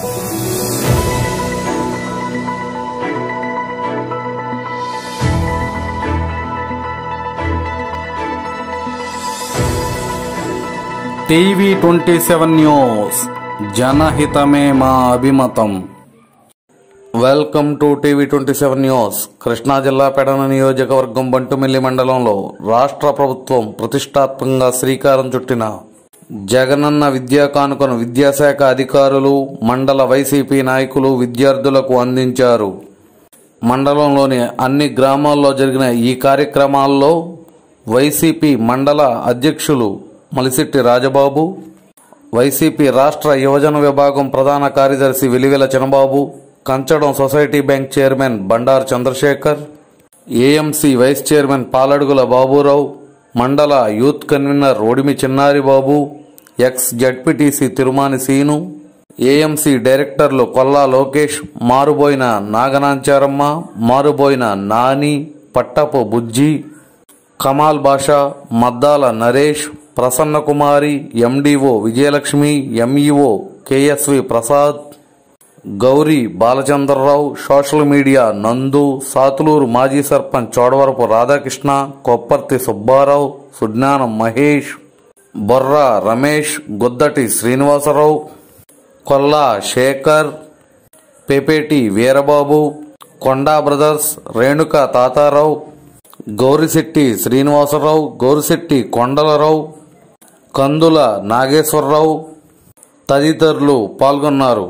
TV twenty seven news జనహితమే మా అభిమతం welcome to TV twenty seven news Krishna జిల్లా పెడన నియోజకవర్గం బంటుమిల్లి మండలంలో రాష్ట్ర ప్రభుత్వం ప్రతిష్టాత్మకంగా శ్రీకారం చుట్టిన జగనన్న విద్యా కానుకను విద్యాశాఖ అధికారులు మండల వైసీపీ నాయకులు విద్యార్థులకు అందించారు మండలంలోని అన్ని గ్రామాల్లో జరిగిన ఈ కార్యక్రమాల్లో వైసీపీ మండల అధ్యక్షులు మలిశెట్టి రాజబాబు వైసీపీ రాష్ట్ర యువజన విభాగం ప్రధాన కార్యదర్శి Velivela Chinababu Kanchadam society bank chairman Bandaru Chandrasekhar AMC vice chairman Paladugula Baburao మండల youth convener Odimi Chinnari Babu ex ZPTC Tirumani Seenu AMC డైరెక్టర్లు Kolla Lokesh Maruboyina Naganancharamma Maruboyina Nani Pattapu Bujji Kamal Basha Maddala Naresh Prasanna Kumari MDO Vijayalakshmi MEO KSV Prasad Gowri Balachandrarao social media Nandu Sathuluru మాజీ సర్పంచ్ చోడవరపు రాధాకృష్ణ కొప్పర్తి సుబ్బారావు సుజ్ఞానం మహేష్ బొర్రా రమేష్ గుద్దటి శ్రీనివాసరావు కొల్లా శేఖర్ పేపేటి వీరబాబు కొండా బ్రదర్స్ రేణుక తాతారావు గౌరిశెట్టి శ్రీనివాసరావు గౌరిశెట్టి కొండలరావు కందుల నాగేశ్వరరావు తదితరులు పాల్గొన్నారు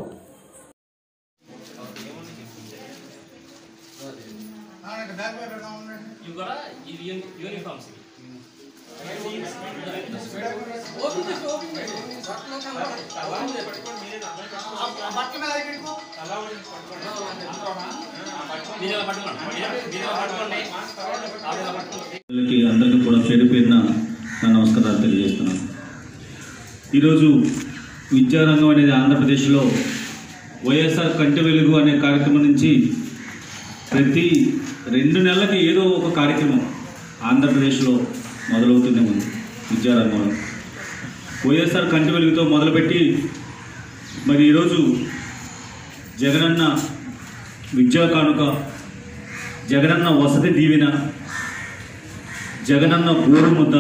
ఇవి కూడా ఇది యూని- యూనిఫామ్స్ ఇవి. మీరు ఇలా పట్టుకోండి మీరు ఇలా పట్టుకోండి ఆవిడ ఇలా పట్టుకోండి పిల్లలకి అందరికీ కూడా పేరు పేరున నా నమస్కారాలు తెలియజేస్తున్నాను ఈరోజు విద్యారంగం అనేది ఆంధ్రప్రదేశ్లో వైఎస్ఆర్ కంటి వెలుగు అనే కార్యక్రమం నుంచి ప్రతి రెండు నెలలకి ఏదో ఒక కార్యక్రమం ఆంధ్రప్రదేశ్లో మొదలవుతూనే ఉంది విద్యారంగంలో వైఎస్ఆర్ కంటి వెలుగుతో మొదలుపెట్టి మరి ఈరోజు జగనన్న విద్యా కానుక జగనన్న వసతి దీవెన జగనన్న గోరు ముద్ద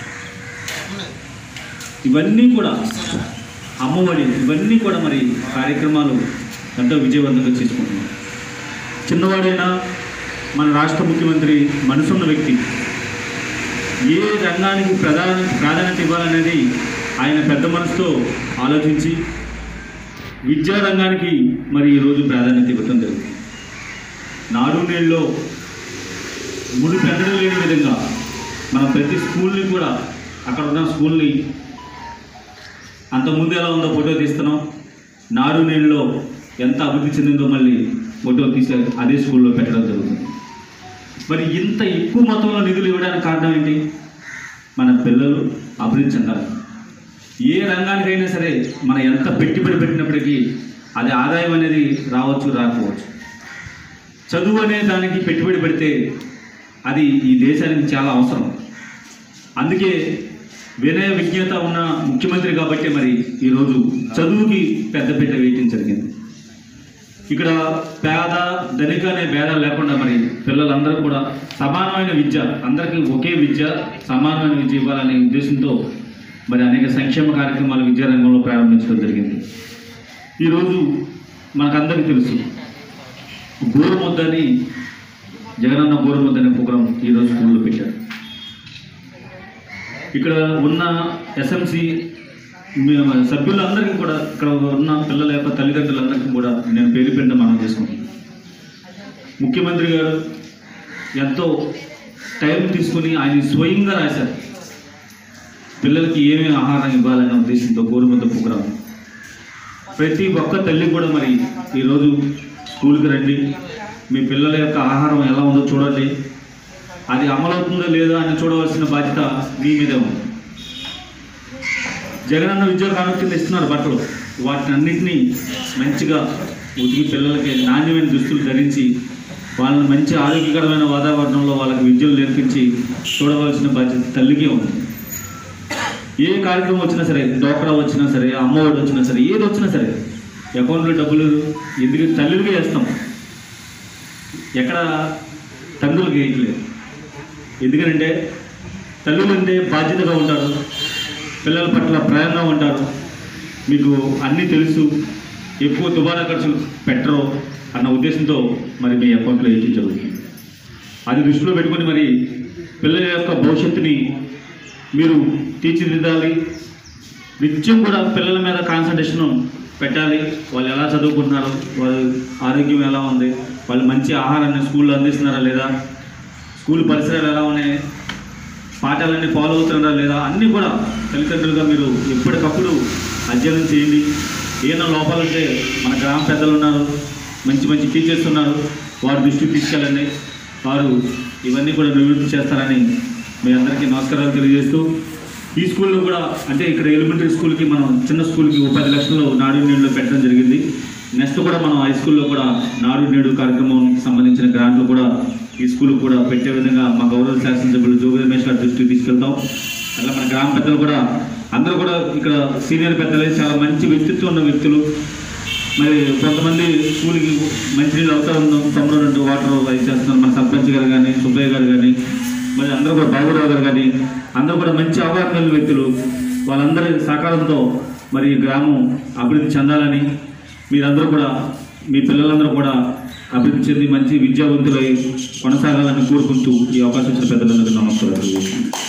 ఇవన్నీ కూడా అమ్మఒడి ఇవన్నీ కూడా మరి కార్యక్రమాలు ఎంతో విజయవంతంగా చేసుకుంటున్నాం చిన్నవాడైనా మన రాష్ట్ర ముఖ్యమంత్రి మనసున్న వ్యక్తి ఏ రంగానికి ప్రధాన ప్రాధాన్యత ఇవ్వాలనేది ఆయన పెద్ద మనసుతో ఆలోచించి విద్యా రంగానికి మరి ఈరోజు ప్రాధాన్యత ఇవ్వటం జరుగుతుంది నాడు నేడులో ముడి పెద్దలు లేని విధంగా మన ప్రతి స్కూల్ని కూడా అక్కడ ఉన్న స్కూల్ని అంతకుముందు ఎలా ఉందో ఫోటో తీస్తున్నాం నాడు నేడులో ఎంత అభివృద్ధి చెందిందో మళ్ళీ ఫోటో తీసి అదే స్కూల్లో పెట్టడం జరుగుతుంది మరి ఇంత ఎక్కువ మొత్తంలో నిధులు ఇవ్వడానికి కారణం ఏంటి మన పిల్లలు అభివృద్ధి చెందాలి ఏ రంగానికైనా సరే మనం ఎంత పెట్టుబడి పెట్టినప్పటికీ అది ఆదాయం అనేది రావచ్చు రాకపోవచ్చు చదువు అనే దానికి పెట్టుబడి పెడితే అది ఈ దేశానికి చాలా అవసరం అందుకే వినయ విజ్ఞత ఉన్న ముఖ్యమంత్రి కాబట్టి మరి ఈరోజు చదువుకి పెద్దపీట వేయటం జరిగింది ఇక్కడ పేద ధనిక అనే భేదాలు లేకుండా మరి పిల్లలందరూ కూడా సమానమైన విద్య అందరికీ ఒకే విద్య సమానమైన విద్య ఇవ్వాలనే ఉద్దేశంతో మరి అనేక సంక్షేమ కార్యక్రమాలు విద్యారంగంలో ప్రారంభించడం జరిగింది ఈరోజు మనకందరికీ తెలుసు గోరుముద్దని జగనన్న గోరుముద్ద అనే ప్రోగ్రాం ఈరోజు స్కూల్లో పెట్టారు ఇక్కడ ఉన్న ఎస్ఎంసి సభ్యులందరికీ కూడా ఇక్కడ ఉన్న పిల్లల యొక్క తల్లిదండ్రులందరికీ కూడా నేను పేరు పెట్టిన మనం చేసుకుంటాను ముఖ్యమంత్రి గారు ఎంతో టైం తీసుకుని ఆయన స్వయంగా రాశారు పిల్లలకి ఏమేమి ఆహారం ఇవ్వాలనే ఉద్దేశంతో గోరుముద్ద ప్రోగ్రాం ప్రతి ఒక్క తల్లి కూడా మరి ఈరోజు స్కూల్కి రండి మీ పిల్లల యొక్క ఆహారం ఎలా ఉందో చూడండి అది అమలవుతుందో లేదో అని చూడవలసిన బాధ్యత మీ మీదే ఉంది జగనన్న విద్యా కానుక కింద ఇస్తున్నారు బట్టలు వాటిని అన్నింటినీ మంచిగా ఉతికి పిల్లలకి నాణ్యమైన దుస్తులు ధరించి వాళ్ళని మంచి ఆరోగ్యకరమైన వాతావరణంలో వాళ్ళకి విద్యలు నేర్పించి చూడవలసిన బాధ్యత తల్లికే ఉంది ఏ కార్యక్రమం వచ్చినా సరే డోక్రా వచ్చినా సరే అమ్మఒడి వచ్చినా సరే ఏది వచ్చినా సరే అకౌంట్లో డబ్బులు ఎందుకు తల్లులకే వేస్తాం ఎక్కడ తండ్రులకు వేయట్లేదు ఎందుకంటే తల్లులు అంటే బాధ్యతగా ఉంటారు పిల్లల పట్ల ప్రేమగా ఉంటారు మీకు అన్నీ తెలుసు ఎక్కువ దుబారా ఖర్చులు పెట్టరు అన్న ఉద్దేశంతో మరి మీ అకౌంట్లో వేయించడం జరుగుతుంది అది దృష్టిలో పెట్టుకొని మరి పిల్లల యొక్క భవిష్యత్తుని మీరు తీర్చిదిద్దాలి నిత్యం కూడా పిల్లల మీద కాన్సన్ట్రేషన్ పెట్టాలి వాళ్ళు ఎలా చదువుకుంటున్నారు వాళ్ళ ఆరోగ్యం ఎలా ఉంది వాళ్ళు మంచి ఆహారాన్ని స్కూల్లో అందిస్తున్నారా లేదా స్కూల్ పరిసరాలు ఎలా ఉన్నాయి పాఠాలన్నీ ఫాలో అవుతున్నారా లేదా అన్నీ కూడా తల్లిదండ్రులుగా మీరు ఎప్పటికప్పుడు అధ్యయనం చేయండి ఏమైనా లోపాలు ఉంటే మన గ్రామ పెద్దలు ఉన్నారు మంచి మంచి టీచర్స్ ఉన్నారు వారి దృష్టికి తీసుకెళ్ళండి వారు ఇవన్నీ కూడా నివృత్తి చేస్తారని మీ అందరికీ నమస్కారాలు తెలియజేస్తూ ఈ స్కూల్లో కూడా అంటే ఇక్కడ ఎలిమెంటరీ స్కూల్కి మనం చిన్న స్కూల్కి ఓ పది లక్షలు నాడు నేడులో పెట్టడం జరిగింది నెక్స్ట్ కూడా మనం హై స్కూల్లో కూడా నాడు నేడు కార్యక్రమం సంబంధించిన గ్రాంట్లు కూడా ఈ స్కూల్ కూడా పెట్టే విధంగా మా గౌరవ శాసనసభ్యులు జోగి రమేష్ గారి దృష్టికి తీసుకెళ్తాం అట్లా మన గ్రామ పెద్దలు కూడా అందరూ కూడా ఇక్కడ సీనియర్ పెద్దలే చాలా మంచి వ్యక్తిత్వం ఉన్న వ్యక్తులు మరి కొంతమంది స్కూల్కి మంచినీళ్ళు అవుతా ఉన్నాం తమ్ముడు రెండు వాటర్ అది చేస్తున్నారు మన సర్పంచ్ గారు కానీ సుబ్బయ్య గారు కానీ మరి అందరూ కూడా బాబురావు గారు కానీ అందరూ కూడా మంచి అవగాహన కలిగిన వ్యక్తులు వాళ్ళందరి సహకారంతో మరి ఈ గ్రామం అభివృద్ధి చెందాలని మీరందరూ కూడా మీ పిల్లలందరూ కూడా అభివృద్ధి చెంది మంచి విద్యావంతులై కొనసాగాలని కోరుకుంటూ ఈ అవకాశం ఇచ్చిన పెద్దలందరికీ నమస్కారాలు